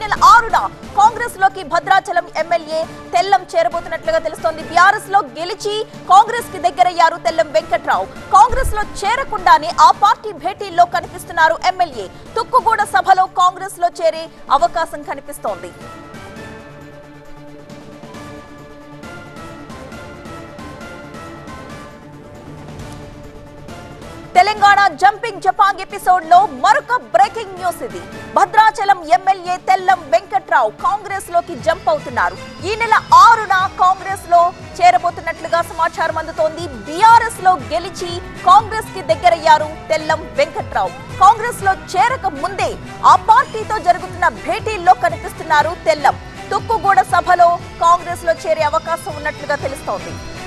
నెల ఆరున కాంగ్రెస్ లోకి భద్రాచలం ఎమ్మెల్యే తెల్లం చేరబోతున్నట్లుగా తెలుస్తోంది బీఆర్ఎస్ లో గెలిచి కాంగ్రెస్ కి దగ్గరయ్యారు తెల్లం వెంకట్రావు కాంగ్రెస్ లో చేరకుండానే ఆ పార్టీ భేటీల్లో కనిపిస్తున్నారు ఎమ్మెల్యే తుక్కుగూడ సభలో కాంగ్రెస్ లో చేరే అవకాశం కనిపిస్తోంది తెలంగాణ జంపింగ్ జపాంగ్ ఎపిసోడ్ లో మరొక బ్రేకింగ్ న్యూస్ ఇది భద్రాచలం ఎమ్మెల్యే తెల్లం వెంకట్రావు కాంగ్రెస్ లోకి జంప్ అవుతున్నారు ఈ నెల ఆరున కాంగ్రెస్ లో చేరబోతున్నట్లుగా సమాచారం అందుతోంది బీఆర్ఎస్ లో గెలిచి కాంగ్రెస్ కి దగ్గరయ్యారు తెల్లం వెంకట్రావు కాంగ్రెస్ లో చేరక ముందే ఆ పార్టీతో జరుగుతున్న భేటీల్లో కనిపిస్తున్నారు తెల్లం తుక్కుగూడ సభలో కాంగ్రెస్ లో చేరే అవకాశం ఉన్నట్లుగా తెలుస్తోంది